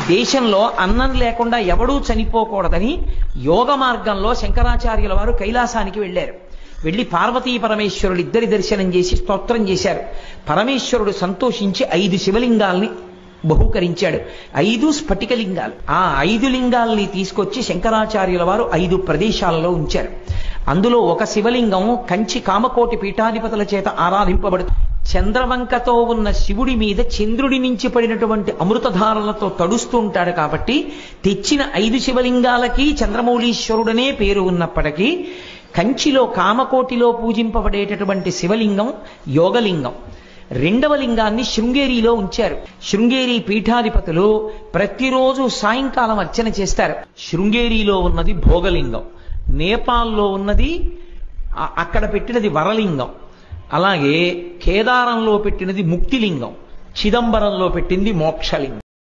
దేశంలో అన్నం లేకుండా ఎవడూ చనిపోకూడదని యోగ మార్గంలో శంకరాచార్యుల వారు కైలాసానికి వెళ్ళారు వెళ్ళి పార్వతీ పరమేశ్వరుడు ఇద్దరి దర్శనం చేసి స్తోత్రం చేశారు పరమేశ్వరుడు సంతోషించి ఐదు శివలింగాల్ని బహుకరించాడు ఐదు స్ఫటికలింగాలు ఆ ఐదు లింగాల్ని తీసుకొచ్చి శంకరాచార్యుల వారు ఐదు ప్రదేశాలలో ఉంచారు అందులో ఒక శివలింగం కంచి కామకోటి పీఠాధిపతుల చేత ఆరాధింపబడుతుంది చంద్రవంకతో ఉన్న శివుడి మీద చంద్రుడి నుంచి పడినటువంటి అమృతధారలతో తడుస్తూ ఉంటాడు కాబట్టి తెచ్చిన ఐదు శివలింగాలకి చంద్రమౌళీశ్వరుడనే పేరు ఉన్నప్పటికీ కంచిలో కామకోటిలో పూజింపబడేటటువంటి శివలింగం యోగలింగం రెండవ లింగాన్ని శృంగేరిలో ఉంచారు శృంగేరి పీఠాధిపతులు ప్రతిరోజు సాయంకాలం అర్చన చేస్తారు శృంగేరిలో ఉన్నది భోగలింగం నేపాల్లో ఉన్నది ఆ- అక్కడ పెట్టినది వరలింగం అలాగే కేదారంలో పెట్టినది ముక్తిలింగం చిదంబరంలో పెట్టింది మోక్షలింగం